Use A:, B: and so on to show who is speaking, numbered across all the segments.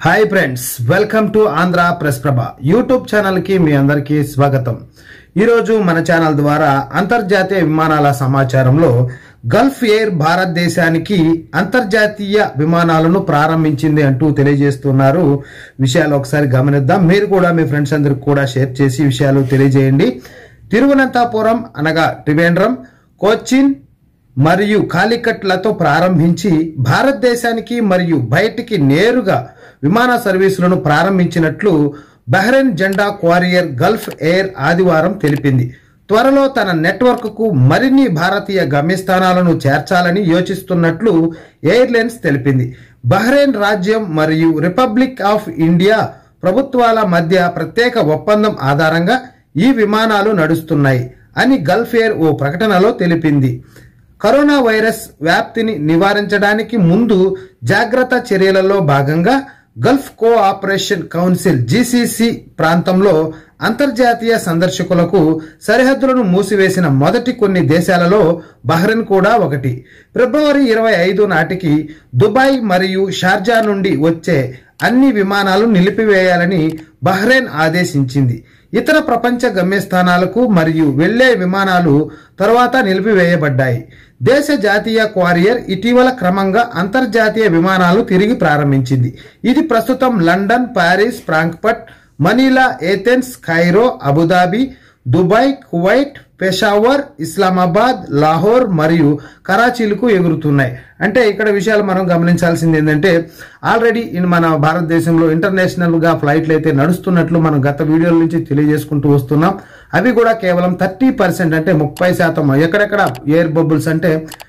A: hi friends welcome to Andhra press Prabha YouTube channel కి మీ అందరికీ స్వాగతం ఈరోజు మన ఛానల్ ద్వారా అంతర్జాతీయ విమానాల సమాచారంలో గల్ఫ్ ఎయిర్ భారతదేశానికి అంతర్జాతీయ విమానాలను ప్రారంభించింది అంటూ తెలియజేస్తున్నారు విషయాలు ఒకసారి గమనిద్దాం మీరు కూడా మీ ఫ్రెండ్స్ అందరికి కూడా షేర్ చేసి విషయాలు తెలియజేయండి తిరువనంతపురం అనగా త్రివేంద్రం కోచిన్ మరియు కాలికట్లతో ప్రారంభించి భారతదేశానికి మరియు బయటికి నేరుగా విమాన సర్వీసులను ప్రారంభించినట్లు బహ్రెయిన్ జెండా క్వారియర్ గల్ఫ్ ఎయిర్ ఆదివారం తెలిపింది త్వరలో తన నెట్వర్క్కు మరిన్ని భారతీయ గమ్యస్థానాలను చేర్చాలని యోచిస్తున్నట్లు ఎయిర్లైన్స్ తెలిపింది బహ్రెయిన్ రాజ్యం మరియు రిపబ్లిక్ ఆఫ్ ఇండియా ప్రభుత్వాల మధ్య ప్రత్యేక ఒప్పందం ఆధారంగా ఈ విమానాలు నడుస్తున్నాయి అని గల్ఫ్ ఎయిర్ ఓ ప్రకటనలో తెలిపింది కరోనా వైరస్ వ్యాప్తిని నివారించడానికి ముందు జాగ్రత్త చర్యలలో భాగంగా గల్ఫ్ కోఆపరేషన్ కౌన్సిల్ జీసీసీ ప్రాంతంలో అంతర్జాతీయ సందర్శకులకు సరిహద్దులను మూసివేసిన మొదటి కొన్ని దేశాలలో బహ్రెయిన్ కూడా ఒకటి ఫిబ్రవరి ఇరవై ఐదు నాటికి దుబాయ్ మరియు షార్జా నుండి వచ్చే అన్ని విమానాలు నిలిపివేయాలని బహ్రెయిన్ ఆదేశించింది ఇతర ప్రపంచ గమ్యస్థానాలకు మరియు వెళ్లే విమానాలు తర్వాత నిలిపివేయబడ్డాయి దేశ జాతీయ క్వారియర్ ఇటీవల క్రమంగా అంతర్జాతీయ విమానాలు తిరిగి ప్రారంభించింది ఇది ప్రస్తుతం London Paris Frankfurt Manila Athens Cairo Abu Dhabi Dubai Kuwait Peshawar Islamabad Lahore మరియు కరాచీలకు ఎగురుతున్నాయి అంటే ఇక్కడ విషయాలు మనం గమనించాల్సింది ఏంటంటే ఆల్రెడీ ఇన్ మన భారతదేశంలో ఇంటర్నేషనల్ గా ఫ్లైట్లు అయితే నడుస్తున్నట్లు మనం గత వీడియోల నుంచి తెలియజేసుకుంటూ వస్తున్నాం అవి కూడా కేవలం థర్టీ పర్సెంట్ అంటే ముప్పై శాతం ఎక్కడెక్కడ ఎయిర్ బబుల్స్ అంటే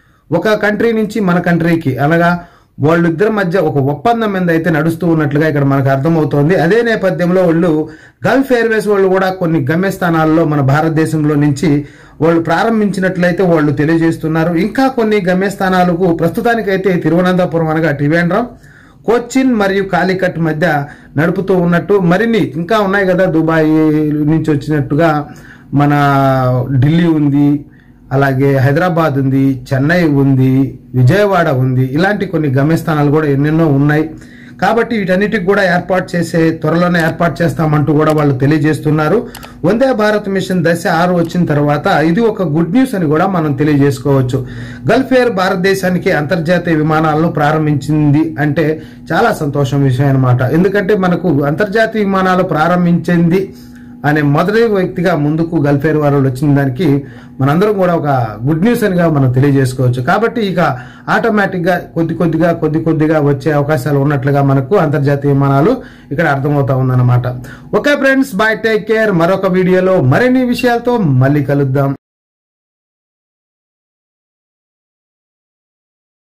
A: ఒక కంట్రీ నుంచి మన కంట్రీకి అనగా వాళ్ళిద్దరి మధ్య ఒక ఒప్పందం మీద అయితే నడుస్తూ ఉన్నట్లుగా ఇక్కడ మనకు అర్థమవుతోంది అదే నేపథ్యంలో వాళ్ళు గల్ఫ్ ఎయిర్వేస్ వాళ్ళు కూడా కొన్ని గమ్యస్థానాల్లో మన భారతదేశంలో నుంచి వాళ్ళు ప్రారంభించినట్లయితే వాళ్ళు తెలియజేస్తున్నారు ఇంకా కొన్ని గమ్యస్థానాలకు ప్రస్తుతానికైతే తిరువనంతపురం అనగా త్రివేంద్రం కోచిన్ మరియు కాలికట్ మధ్య నడుపుతూ ఉన్నట్టు మరిన్ని ఇంకా ఉన్నాయి కదా దుబాయ్ నుంచి వచ్చినట్టుగా మన ఢిల్లీ ఉంది అలాగే హైదరాబాద్ ఉంది చెన్నై ఉంది విజయవాడ ఉంది ఇలాంటి కొన్ని గమ్యస్థానాలు కూడా ఎన్నెన్నో ఉన్నాయి కాబట్టి వీటన్నిటికి కూడా ఏర్పాటు చేసే త్వరలోనే ఏర్పాటు చేస్తామంటూ కూడా వాళ్ళు తెలియజేస్తున్నారు వందే భారత్ మిషన్ దశ ఆరు వచ్చిన తర్వాత ఇది ఒక గుడ్ న్యూస్ అని కూడా మనం తెలియజేసుకోవచ్చు గల్ఫ్ ఎయిర్ భారతదేశానికి అంతర్జాతీయ విమానాలను ప్రారంభించింది అంటే చాలా సంతోషం విషయం అనమాట ఎందుకంటే మనకు అంతర్జాతీయ విమానాలు ప్రారంభించింది అనే మొదటి వ్యక్తిగా ముందుకు గల్ఫ్ ఎయిర్ వారు వచ్చిన దానికి మనందరం కూడా ఒక గుడ్ న్యూస్ అనిగా మనం తెలియజేసుకోవచ్చు కాబట్టి ఇక ఆటోమేటిక్ గా కొద్ది కొద్దిగా కొద్ది కొద్దిగా వచ్చే అవకాశాలు ఉన్నట్లుగా మనకు అంతర్జాతీయ విమానాలు ఇక్కడ అర్థమవుతా ఉందన్నమాట okay friends bye take care మరొక వీడియోలో మరిన్ని విషయాలతో మళ్ళీ కలుద్దాం